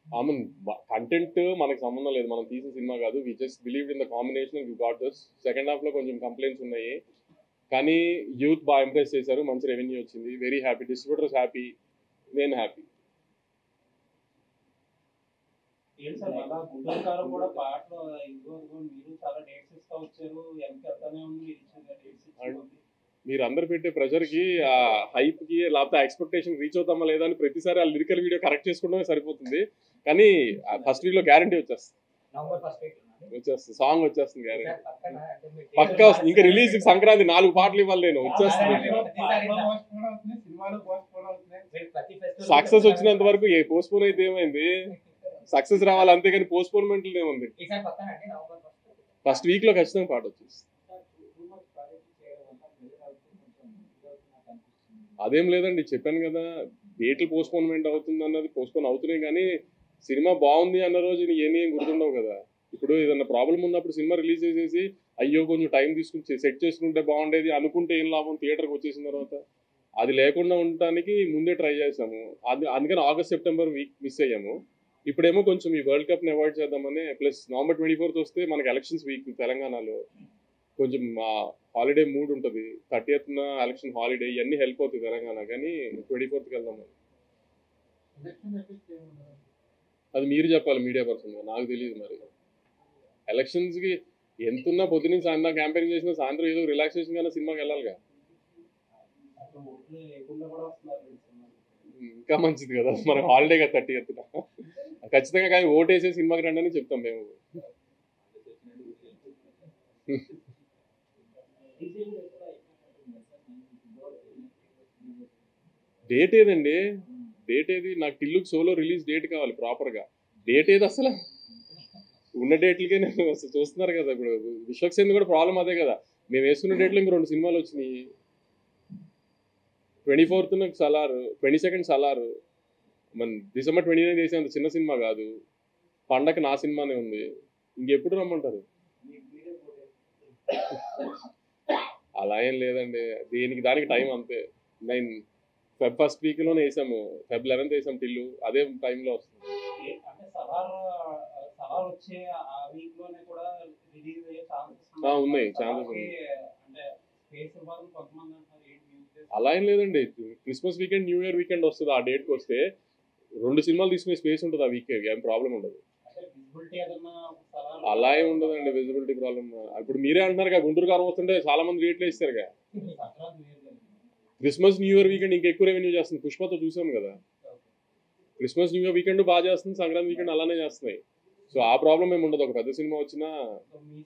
I mean content మనకు సంబంధం లేదు మనం తీసిన సినిమా కాదు we just believe in the combination we got this second half లో కొంచెం కంప్లైంట్స్ ఉన్నాయి కానీ యూత్ బాగా ఇంప్రెస్ చేశారు మంచి రెవెన్యూ వచ్చింది వెరీ హ్యాపీ డిస్ట్రిబ్యూటర్స్ హ్యాపీ నేను హ్యాపీ ఏంటి సార్ మళ్ళా గుంటూరు కారం కూడా పాటలు ఇదిగో ఇదిగో మీరు చాలా డేట్స్ ఇస్తా వచ్చారు ఎంత వెళ్తానే ఉంది మీరు ఇచ్చిన డేట్స్ ఇచ్చింది మీరు అందరు పెట్టే ప్రెషర్ కి ఆ హైప్ కి లేకపోతే ఎక్స్పెక్టేషన్ రీచ్ అవుతామా లేదా అని ప్రతిసారి ఆ లిరికల్ వీడియో కరెక్ట్ చేసుకోవడమే సరిపోతుంది కానీ ఫస్ట్ వీక్ లో గ్యారంటీ వచ్చేస్తుంది నవంబర్ ఫస్ట్ వీక్ ఉన్నది వచ్చేస్తుంది సాంగ్ వచ్చేస్తుంది గ్యారంటీ సార్ పక్కన అంటే మీరు పక్కా వస్తుంది. ఇంకా రిలీజ్ సంక్రాంతి నాలుగు పాటలు ఇవ్వాలి నేను వచ్చేస్తుంది సినిమాలు పోస్ట్ అవుతున్నాయి మీరు ప్రతి ఫెస్టివల్ సక్సెస్ వచ్చినంత వరకు ఏ పోస్ట్ పోన్ అయితే ఏమైంది సక్సెస్ రావాలి అంతే కానీ పోస్ట్ పోన్మెంట్ ఏముంది ఈసారి పక్కన అండి నవంబర్ ఫస్ట్ ఫస్ట్ వీక్ లో ఖచ్చితంగా పాట వచ్చేస్తుంది అదేం లేదండి చెప్పాను కదా డేట్లు పోస్ట్పోన్మెంట్ అవుతుంది అన్నది పోస్ట్పోన్ అవుతున్నాయి కానీ సినిమా బాగుంది అన్న రోజు నీకు ఏమీ ఏం గుర్తుండవు కదా ఇప్పుడు ఏదన్నా ప్రాబ్లం ఉన్నప్పుడు సినిమా రిలీజ్ చేసేసి అయ్యో కొంచెం టైం తీసుకుని సెట్ చేసుకుంటే బాగుండేది అనుకుంటే ఏం లాభం థియేటర్కి వచ్చేసిన తర్వాత అది లేకుండా ఉండటానికి ముందే ట్రై చేసాము అది అందుకని ఆగస్ట్ సెప్టెంబర్ వీక్ మిస్ అయ్యాము ఇప్పుడేమో కొంచెం ఈ వరల్డ్ కప్ని అవాయిడ్ చేద్దామని ప్లస్ నవంబర్ ట్వంటీ ఫోర్త్ వస్తే మనకి ఎలక్షన్స్ వీక్ తెలంగాణలో కొంచెం హాలిడే మూడ్ ఉంటుంది థర్టీ ఎత్న ఎలక్షన్ హాలిడే ఇవన్నీ హెల్ప్ అవుతుంది తెలంగాణ కానీ ట్వంటీ ఫోర్త్కి వెళ్దాం అది మీరు చెప్పాలి మీడియా పర్సన్ నాకు తెలియదు మరి ఎలక్షన్స్కి ఎంతున్నా పొద్దున్న సాయంత్రం క్యాంపెయిన్ చేసినా సాయంత్రం ఏదో రిలాక్సేషన్ కానీ సినిమాకి వెళ్ళాలిగా అసలు ఓట్లు లేకుండా కూడా వస్తున్నారు ఈ సినిమాలు. ఇంకా మంచిది కదా మన హాలిడే కదా థర్టీ ఎత్తున ఖచ్చితంగా కానీ ఓటేసే సినిమాకి రండి అని చెప్తాం మేము డేట్ ఏదండి డేట్ ఏది నాకు టిల్లుకి సోలో రిలీజ్ డేట్ కావాలి ప్రాపర్గా డేట్ ఏది అసలు ఉన్న డేట్లకే నేను అసలు చూస్తున్నారు కదా ఇప్పుడు విశ్వక్సేన్ కూడా ప్రాబ్లం అదే కదా మేము వేసుకున్న డేట్లో ఇంక రెండు సినిమాలు వచ్చినాయి twenty fourth Salaar twenty second Salaar మన డిసెంబర్ ట్వంటీ నైన్ చేసే అంత చిన్న సినిమా కాదు పండగ నా సినిమానే ఉంది ఇంకెప్పుడు రమ్మంటారు అలా ఏం లేదండి దేనికి దానికి టైం అంతే నైన్ ఫెబ్ ఫస్ట్ వీక్లోనే వేసాము ఫెబ్ లెవెన్త్ వేసాం టిల్లు అదే టైంలో వస్తుంది ఏ- అంటే సలార్ సలార్ వచ్చే ఆ వీక్ లోనే కూడా రిలీజ్ అయ్యే ఛాన్సెస్ ఆ, ఉన్నాయి, chances ఉన్నాయి. అంటే స్పేస్ ఇవ్వాలని కొంతమంది అంటారు ఏంటి మీ ఉద్దేశం? అలా ఏం లేదండి Christmas weekend new year weekend వస్తుంది ఆ డేట్కి వస్తే రెండు సినిమాలు తీసుకునే స్పేస్ ఉంటుంది ఆ వీక్ ఏం ప్రాబ్లం ఉండదు అంటే విజిబిలిటీ ఏదన్నా సలార్ అలా ఏం ఉండదండి విజిబిలిటీ ప్రాబ్లం ఇప్పుడు మీరే అంటున్నారు కదా గుంటూరు కారం వస్తుంటే చాలా మంది రేట్లు ఇస్తారు కదా సంక్రాంతి వేరు కదా. క్రిస్మస్ న్యూ ఇయర్ వీకెండ్ ఇంకా ఎక్కువ రెవెన్యూ చేస్తుంది పుష్పతో చూసాం కదా క్రిస్మస్ న్యూ ఇయర్ వీకెండ్ బాగా చేస్తుంది సంక్రాంతి వీకెండ్ అలానే చేస్తున్నాయి సో ఆ ప్రాబ్లం ఏమి ఉండదు ఒక పెద్ద సినిమా వచ్చినా సో మీ